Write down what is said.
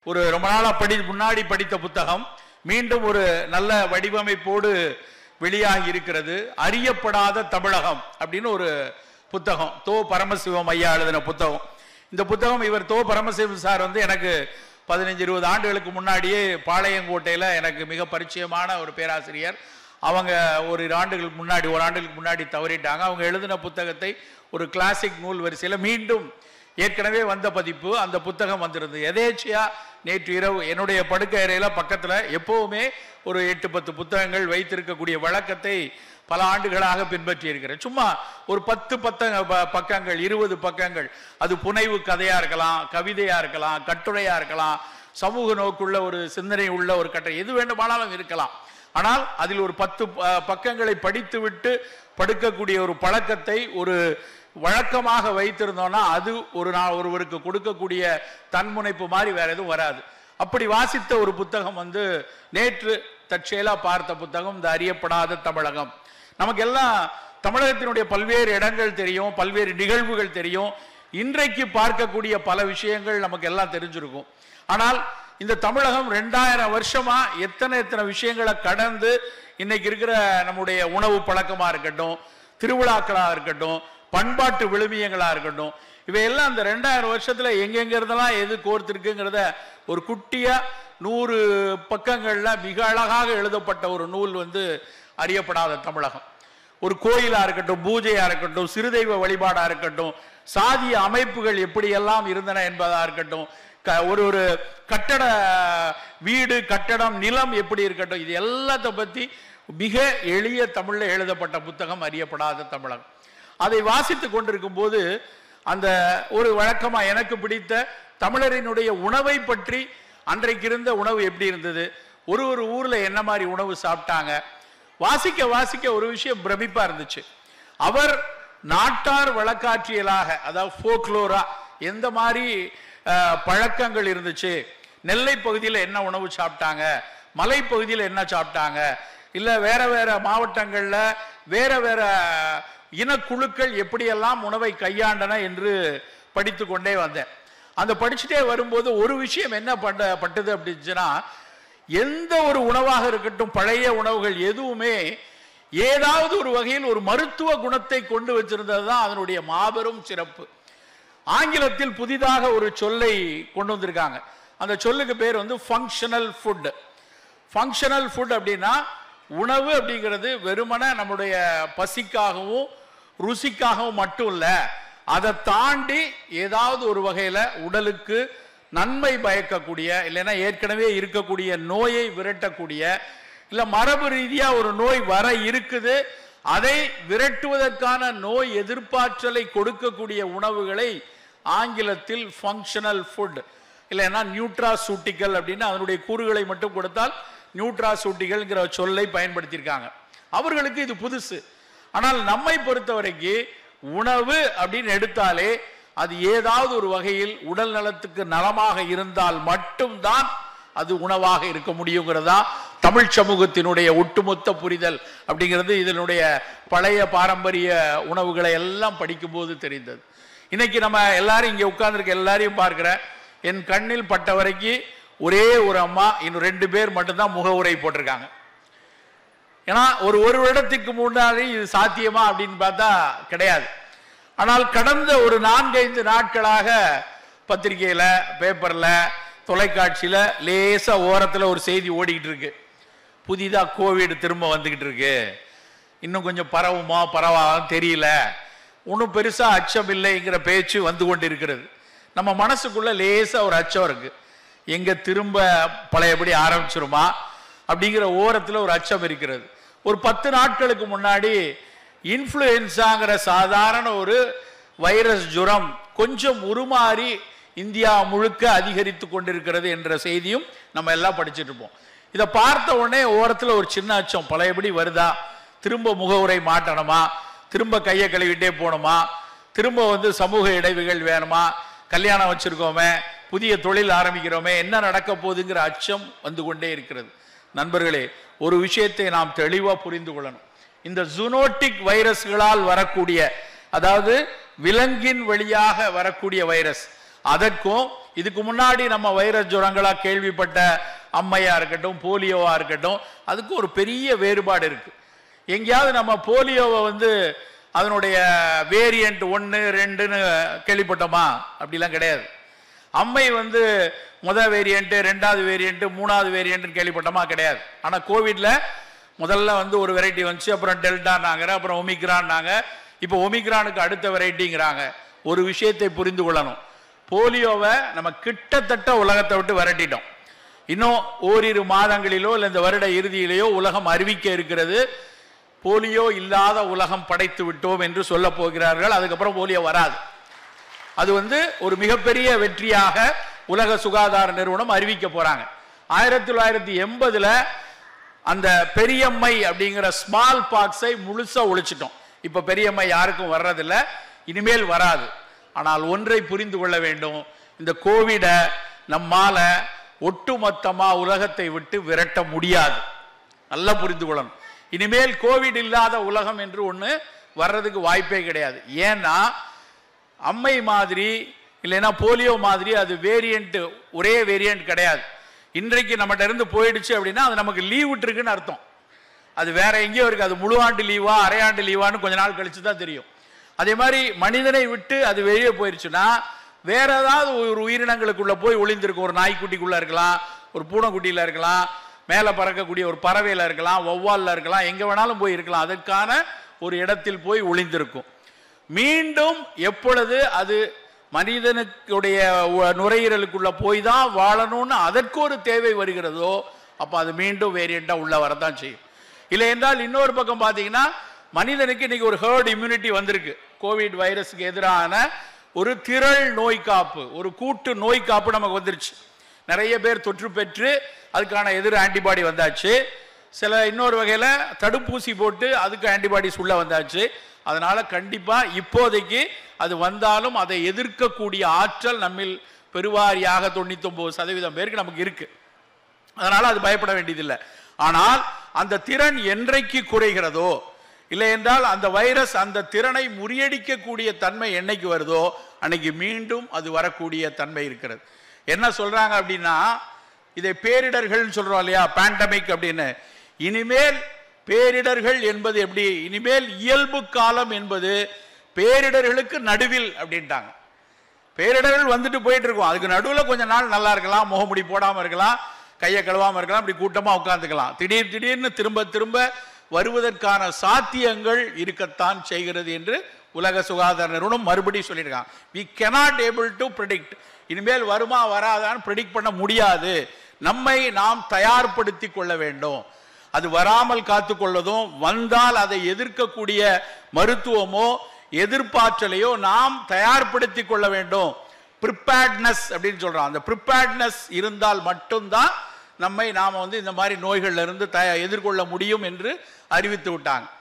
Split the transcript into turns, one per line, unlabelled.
ஒரு ரொம்ப நாளா படி முன்னாடி படித்த புத்தகம் மீண்டும் ஒரு நல்ல வடிவமைப்போடு வெளியாகி இருக்கிறது அறியப்படாத தமிழகம் அப்படின்னு ஒரு புத்தகம் தோ பரமசிவம் ஐயா எழுதின புத்தகம் இந்த புத்தகம் இவர் தோ பரமசிவம் சார் வந்து எனக்கு பதினஞ்சு இருபது ஆண்டுகளுக்கு முன்னாடியே பாளையங்கோட்டையில் எனக்கு மிக பரிச்சயமான ஒரு பேராசிரியர் அவங்க ஒரு இரு ஆண்டுகளுக்கு முன்னாடி ஒரு ஆண்டுகளுக்கு முன்னாடி தவறிட்டாங்க அவங்க எழுதின புத்தகத்தை ஒரு கிளாசிக் நூல் வரிசையில் மீண்டும் ஏற்கனவே வந்த பதிப்பு அந்த புத்தகம் வந்திருந்தது எதேச்சியா நேற்று இரவு என்னுடைய படுக்கை அறையில பக்கத்துல எப்பவுமே ஒரு எட்டு பத்து புத்தகங்கள் வைத்திருக்கக்கூடிய வழக்கத்தை பல ஆண்டுகளாக பின்பற்றி இருக்கிறேன் சும்மா ஒரு பத்து பத்தங்க ப- பக்கங்கள் இருபது பக்கங்கள் அது புனைவு கதையா இருக்கலாம் கவிதையா இருக்கலாம் கட்டுரையா இருக்கலாம் சமூக நோக்குள்ள ஒரு சிந்தனை உள்ள ஒரு கட்டுரை எது வேண்டுமானாலும் இருக்கலாம் ஆனால் அதில் ஒரு பத்து ப- பக்கங்களை படித்துவிட்டு படுக்கக்கூடிய ஒரு பழக்கத்தை ஒரு வழக்கமாக வைத்திருந்தோம்னா அது ஒரு நாள் ஒருவருக்கு கொடுக்கக்கூடிய தன்முனைப்பு மாதிரி வேற எதுவும் வராது அப்படி வாசித்த ஒரு புத்தகம் வந்து நேற்று தற்செயலா பார்த்த புத்தகம் இந்த அறியப்படாத தமிழகம் நமக்கு எல்லாம் தமிழகத்தினுடைய பல்வேறு இடங்கள் தெரியும் பல்வேறு நிகழ்வுகள் தெரியும் இன்றைக்கு பார்க்கக்கூடிய பல விஷயங்கள் நமக்கு எல்லாம் தெரிஞ்சிருக்கும் ஆனால் இந்த தமிழகம் ரெண்டாயிரம் வருஷமா எத்தனை எத்தனை விஷயங்களை கடந்து இன்னைக்கு இருக்கிற நம்முடைய உணவு பழக்கமா இருக்கட்டும் திருவிழாக்களா இருக்கட்டும் பண்பாட்டு விழுமியங்களா இருக்கட்டும் இவையெல்லாம் அந்த ரெண்டாயிரம் வருஷத்துல எங்கெங்க இருந்தெல்லாம் எது கோர்த்திருக்குங்கிறத ஒரு குட்டியா நூறு பக்கங்கள்ல மிக அழகாக எழுதப்பட்ட ஒரு நூல் வந்து அறியப்படாத தமிழகம் ஒரு கோயிலா இருக்கட்டும் பூஜையா இருக்கட்டும் சிறுதெய்வ வழிபாடா இருக்கட்டும் சாதிய அமைப்புகள் எப்படியெல்லாம் இருந்தன என்பதா இருக்கட்டும் க- ஒரு ஒரு கட்டட வீடு கட்டடம் நிலம் எப்படி இருக்கட்டும் இது எல்லாத்த பத்தி மிக எளிய தமிழ்ல எழுதப்பட்ட புத்தகம் அறியப்படாத தமிழகம் அதை வாசித்து கொண்டிருக்கும் போது அந்த ஒரு வழக்கமா எனக்கு பிடித்த தமிழரினுடைய உணவை பற்றி அன்றைக்கு இருந்த உணவு எப்படி இருந்தது ஒரு ஒரு ஊர்ல என்ன மாதிரி உணவு சாப்பிட்டாங்க வாசிக்க வாசிக்க ஒரு விஷயம் பிரமிப்பா இருந்துச்சு அவர் நாட்டார் வழக்காட்சியலாக அதாவது ஃபோக்லோரா எந்த மாதிரி அஹ், பழக்கங்கள் இருந்துச்சு நெல்லை பகுதியில் என்ன உணவு சாப்பிட்டாங்க மலை பகுதியில் என்ன சாப்பிட்டாங்க இல்ல வேற வேற மாவட்டங்கள்ல வேற வேற இனக்குழுக்கள் எப்படியெல்லாம் உணவை கையாண்டன என்று படித்து கொண்டே வந்தேன் அந்த படிச்சுட்டே வரும்போது ஒரு விஷயம் என்ன பண்ண பட்டது அப்படிச்சுன்னா எந்த ஒரு உணவாக இருக்கட்டும் பழைய உணவுகள் எதுவுமே ஏதாவது ஒரு வகையில் ஒரு மருத்துவ குணத்தை கொண்டு வச்சிருந்தது தான் அதனுடைய மாபெரும் சிறப்பு ஆங்கிலத்தில் புதிதாக ஒரு சொல்லை கொண்டு வந்திருக்காங்க அந்த சொல்லுக்கு பேர் வந்து ஃபங்க்ஷனல் ஃபுட் ஃபங்க்ஷனல் ஃபுட் அப்படின்னா உணவு அப்படிங்கிறது வெறுமனே நம்முடைய பசிக்காகவும் ருசிக்காகவும் மட்டும் இல்ல அதை தாண்டி ஏதாவது ஒரு வகையில உடலுக்கு நன்மை பயக்கக்கூடிய இல்லைன்னா ஏற்கனவே இருக்கக்கூடிய நோயை விரட்டக்கூடிய இல்ல மரபு ரீதியா ஒரு நோய் வர இருக்குது அதை விரட்டுவதற்கான நோய் எதிர்ப்பாற்றலை கொடுக்கக்கூடிய உணவுகளை ஆங்கிலத்தில் ஃபங்க்ஷனல் ஃபுட் இல்லைன்னா நியூட்ராசூட்டிக்கல் அப்படின்னு அதனுடைய கூறுகளை மட்டும் கொடுத்தால் நியூட்ராசூட்டிகள்ங்கிற சொல்லை பயன்படுத்தியிருக்காங்க அவர்களுக்கு இது புதுசு ஆனால் நம்மை பொறுத்த வரைக்கும் உணவு அப்படின்னு எடுத்தாலே அது ஏதாவது ஒரு வகையில் உடல் நலத்துக்கு நலமாக இருந்தால் மட்டும்தான் அது உணவாக இருக்க முடியுங்கிறதா தமிழ் சமூகத்தினுடைய ஒட்டுமொத்த புரிதல் அப்படிங்கிறது இதனுடைய பழைய பாரம்பரிய உணவுகளை எல்லாம் படிக்கும்போது தெரிந்தது இன்னைக்கு நம்ம எல்லாரும் இங்க உட்கார்ந்திருக்க எல்லாரையும் பார்க்கிறேன் என் கண்ணில் பட்ட வரைக்கும் ஒரே ஒரு அம்மா இன்னும் ரெண்டு பேர் மட்டும்தான் முகவுரை போட்டிருக்காங்க ஏன்னா ஒரு ஒரு வருடத்துக்கு முன்னாடி இது சாத்தியமா அப்படின்னு பார்த்தா கிடையாது ஆனால் கடந்த ஒரு நான்கைந்து நாட்களாக பத்திரிகையில பேப்பர்ல தொலைக்காட்சியில லேசா ஓரத்துல ஒரு செய்தி ஓடிக்கிட்டு இருக்கு புதிதா கோவிட் திரும்ப வந்துகிட்டு இருக்கு இன்னும் கொஞ்சம் பரவுமா பரவாலும் தெரியல ஒன்றும் பெருசா அச்சம் இல்லைங்கிற பேச்சு வந்து கொண்டு இருக்கிறது நம்ம மனசுக்குள்ள லேசா ஒரு அச்சம் இருக்கு எங்க திரும்ப பழையபடி ஆரம்பிச்சிருமா அப்படிங்கிற ஓரத்துல ஒரு அச்சம் இருக்கிறது ஒரு பத்து நாட்களுக்கு முன்னாடி இன்ஃப்ளூயன்ஸாங்கிற சாதாரண ஒரு வைரஸ் ஜுரம் கொஞ்சம் உருமாறி இந்தியா முழுக்க அதிகரித்து கொண்டிருக்கிறது என்ற செய்தியும் நம்ம எல்லாம் படிச்சுட்டு இருப்போம் இதை பார்த்த உடனே ஓரத்துல ஒரு சின்ன அச்சம் பழையபடி வருதா திரும்ப முகவுரை மாட்டணுமா திரும்ப கையை கழுவிட்டே போகணுமா திரும்ப வந்து சமூக இடைவுகள் வேணுமா கல்யாணம் வச்சிருக்கோமே புதிய தொழில் ஆரம்பிக்கிறோமே என்ன நடக்க போகுதுங்கிற அச்சம் வந்து கொண்டே இருக்கிறது நண்பர்களே ஒரு விஷயத்தை நாம் தெளிவா புரிந்து கொள்ளணும் இந்த ஜூனோட்டிக் வைரஸ்களால் வரக்கூடிய அதாவது விலங்கின் வழியாக வரக்கூடிய வைரஸ் அதற்கும் இதுக்கு முன்னாடி நம்ம வைரஸ் ஜுரங்களா கேள்விப்பட்ட அம்மையா இருக்கட்டும் போலியோவா இருக்கட்டும் அதுக்கும் ஒரு பெரிய வேறுபாடு இருக்கு எங்கேயாவது நம்ம போலியோவை வந்து அதனுடைய வேரியண்ட் ஒன்று ரெண்டுன்னு கேள்விப்பட்டோமா அப்படிலாம் கிடையாது அம்மை வந்து முத வேரியண்ட் ரெண்டாவது வேரியண்ட் மூணாவது வேரியண்ட் கேள்விப்பட்டோமா கிடையாது ஆனால் கோவிட்ல முதல்ல வந்து ஒரு வெரைட்டி வந்துச்சு அப்புறம் டெல்டானாங்க அப்புறம் ஒமிக்ரான்னாங்க இப்போ ஒமிக்ரானுக்கு அடுத்த வெரைட்டிங்கிறாங்க ஒரு விஷயத்தை புரிந்து கொள்ளணும் போலியோவை நம்ம கிட்டத்தட்ட உலகத்தை விட்டு விரட்டிட்டோம் இன்னும் ஓரிரு மாதங்களிலோ இல்லை இந்த வருட இறுதியிலேயோ உலகம் அறிவிக்க இருக்கிறது போலியோ இல்லாத உலகம் படைத்து விட்டோம் என்று சொல்ல போகிறார்கள் அதுக்கப்புறம் போலியோ வராது அது வந்து ஒரு மிகப்பெரிய வெற்றியாக உலக சுகாதார நிறுவனம் அறிவிக்க போறாங்க ஆயிரத்தி தொள்ளாயிரத்தி எண்பதுல அந்த பெரியம்மை அப்படிங்கிற ஸ்மால் பாக்ஸை முழுசா ஒழிச்சிட்டோம் இப்ப பெரியம்மை யாருக்கும் வர்றதில்ல இனிமேல் வராது ஆனால் ஒன்றை புரிந்து கொள்ள வேண்டும் இந்த கோவிடை நம்மால ஒட்டுமொத்தமா உலகத்தை விட்டு விரட்ட முடியாது நல்லா புரிந்து கொள்ளணும் இனிமேல் கோவிட் இல்லாத உலகம் என்று ஒன்று வர்றதுக்கு வாய்ப்பே கிடையாது ஏன்னா அம்மை மாதிரி இல்லைன்னா போலியோ மாதிரி அது வேரியண்ட் ஒரே வேரியண்ட் கிடையாது இன்றைக்கு நம்மகிட்ட இருந்து போயிடுச்சு அப்படின்னா அது நமக்கு லீவ் விட்டுருக்குன்னு அர்த்தம் அது வேற எங்கேயோ இருக்கு அது முழு ஆண்டு லீவா அரையாண்டு லீவான்னு கொஞ்ச நாள் கழிச்சு தான் தெரியும் அதே மாதிரி மனிதனை விட்டு அது வெளியே போயிருச்சுன்னா வேற ஏதாவது ஒரு உயிரினங்களுக்குள்ள போய் ஒளிந்திருக்கும் ஒரு நாய்க்குட்டிக்குள்ள இருக்கலாம் ஒரு பூனைக்குட்டியில இருக்கலாம் மேலே பறக்கக்கூடிய ஒரு பறவையில இருக்கலாம் வௌவால்ல இருக்கலாம் எங்க வேணாலும் போய் இருக்கலாம் அதற்கான ஒரு இடத்தில் போய் ஒளிந்திருக்கும் மீண்டும் எப்பொழுது அது மனிதனுடைய உ- நுரையீரலுக்குள்ள போய் தான் வாழணும்னு அதற்கு ஒரு தேவை வருகிறதோ அப்ப அது மீண்டும் வேரியண்டா உள்ள வரதான் செய்யும் இல்லை என்றால் இன்னொரு பக்கம் பார்த்தீங்கன்னா மனிதனுக்கு இன்னைக்கு ஒரு ஹேர்ட் இம்யூனிட்டி வந்திருக்கு கோவிட் வைரஸுக்கு எதிரான ஒரு திரள் நோய் காப்பு ஒரு கூட்டு நோய் காப்பு நமக்கு வந்துருச்சு நிறைய பேர் தொற்று பெற்று அதுக்கான எதிர் ஆன்டிபாடி வந்தாச்சு சில இன்னொரு வகையில் தடுப்பூசி போட்டு அதுக்கு ஆன்டிபாடிஸ் உள்ள வந்தாச்சு அதனால கண்டிப்பா இப்போதைக்கு அது வந்தாலும் அதை எதிர்க்கக்கூடிய ஆற்றல் நம்மில் பெருவாரியாக தொண்ணூத்தொன்பது சதவீதம் பேருக்கு நமக்கு இருக்கு அதனால அது பயப்பட வேண்டியதில்லை ஆனால் அந்த திறன் என்றைக்கு குறைகிறதோ இல்லை என்றால் அந்த வைரஸ் அந்த திறனை முறியடிக்கக்கூடிய தன்மை என்னைக்கு வருதோ அன்னைக்கு மீண்டும் அது வரக்கூடிய தன்மை இருக்கிறது என்ன சொல்றாங்க அப்படின்னா இதை பேரிடர்கள்னு சொல்றோம் இல்லையா பேண்டமிக் அப்படின்னு இனிமேல் பேரிடர்கள் என்பது எப்படி இனிமேல் இயல்பு காலம் என்பது பேரிடர்களுக்கு நடுவில் அப்படின்ட்டாங்க பேரிடர்கள் வந்துட்டு போயிட்டு இருக்கும் அதுக்கு நடுவில் கொஞ்ச நாள் நல்லா இருக்கலாம் முகமுடி போடாம இருக்கலாம் கையை கழுவாம இருக்கலாம் இப்படி கூட்டமா உட்காந்துக்கலாம் திடீர் திடீர்னு திரும்ப திரும்ப வருவதற்கான சாத்தியங்கள் இருக்கத்தான் செய்கிறது என்று உலக சுகாதார நிறுவனம் மறுபடியும் சொல்லியிருக்காங்க we cannot able to predict இனிமேல் வருமா வராதான்னு ப்ரெடிக்ட் பண்ண முடியாது நம்மை நாம் தயார்படுத்தி கொள்ள வேண்டும் அது வராமல் காத்துக்கொள்ளதும் வந்தால் அதை எதிர்க்கக்கூடிய மருத்துவமோ எதிர்ப்பாற்றலையோ நாம் தயார்படுத்தி கொள்ள வேண்டும் ப்ரிப்பேர்ட்னஸ் அப்படின்னு சொல்றோம் அந்த ப்ரிப்பேர்ட்னஸ் இருந்தால் மட்டும்தான் நம்மை நாம வந்து இந்த மாதிரி நோய்கள்ல இருந்து தய எதிர்கொள்ள முடியும் என்று அறிவித்து விட்டாங்க